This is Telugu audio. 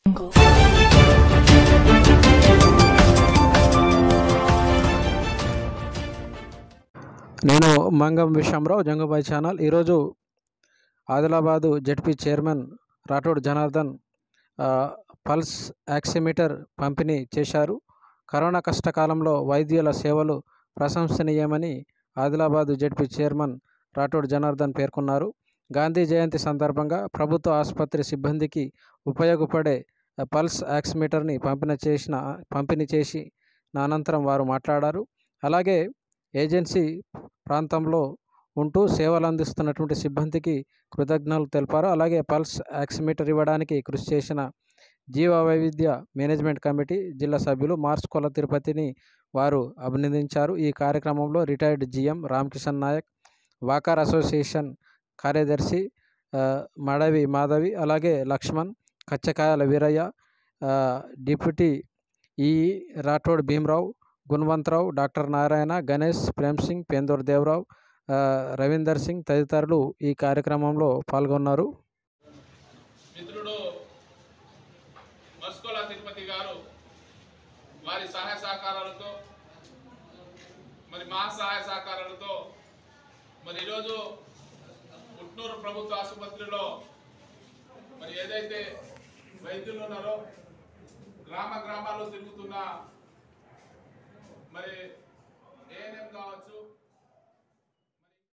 నేను మంగం విశ్వంరావు జంగుబాయ్ ఛానల్ ఈరోజు ఆదిలాబాదు జడ్పీ చైర్మన్ రాఠోడ్ జనార్దన్ ఆ, పల్స్ యాక్సిమీటర్ పంపిణీ చేశారు కరోనా కష్టకాలంలో వైద్యుల సేవలు ప్రశంసనీయమని ఆదిలాబాదు జడ్పీ చైర్మన్ రాఠోడ్ జనార్దన్ పేర్కొన్నారు గాంధీ జయంతి సందర్భంగా ప్రభుత్వ ఆసుపత్రి సిబ్బందికి ఉపయోగపడే ఆ, పల్స్ యాక్సిమీటర్ని పంపిణీ చేసిన పంపిణీ చేసి అనంతరం వారు మాట్లాడారు అలాగే ఏజెన్సీ ప్రాంతంలో ఉంటూ సేవలు అందిస్తున్నటువంటి సిబ్బందికి కృతజ్ఞతలు తెలిపారు అలాగే పల్స్ యాక్సిమీటర్ ఇవ్వడానికి కృషి చేసిన జీవ వైవిధ్య మేనేజ్మెంట్ కమిటీ జిల్లా సభ్యులు మార్స్ కొల తిరుపతిని వారు అభినందించారు ఈ కార్యక్రమంలో retired GM Ramakishan Nayak walkers association కార్యదర్శి ఆ, మడవి మాధవి అలాగే లక్ష్మణ్ కచ్చకాయల వీరయ్య ఆ, డిప్యూటీ ఈ రాఠోడ్ భీమరావు గుణవంతరావు డాక్టర్ నారాయణ గణేష్ ప్రేమ్ సింగ్ పేందూర్ దేవరావు ఆ, రవీందర్ సింగ్ తదితరులు ఈ కార్యక్రమంలో పాల్గొన్నారు మిత్రుడు మస్కోల తిరుపతి గారు వారి సహాయ సహకారాలతో మరి మా సహాయ సహకారాలతో మరి ఈరోజు పుట్నూరు ప్రభుత్వ ఆసుపత్రిలో మరి ఏదైతే వైద్యులు ఉన్నారో గ్రామ గ్రామాల్లో తిరుగుతున్న మరి ఏఎన్ఎం కావచ్చు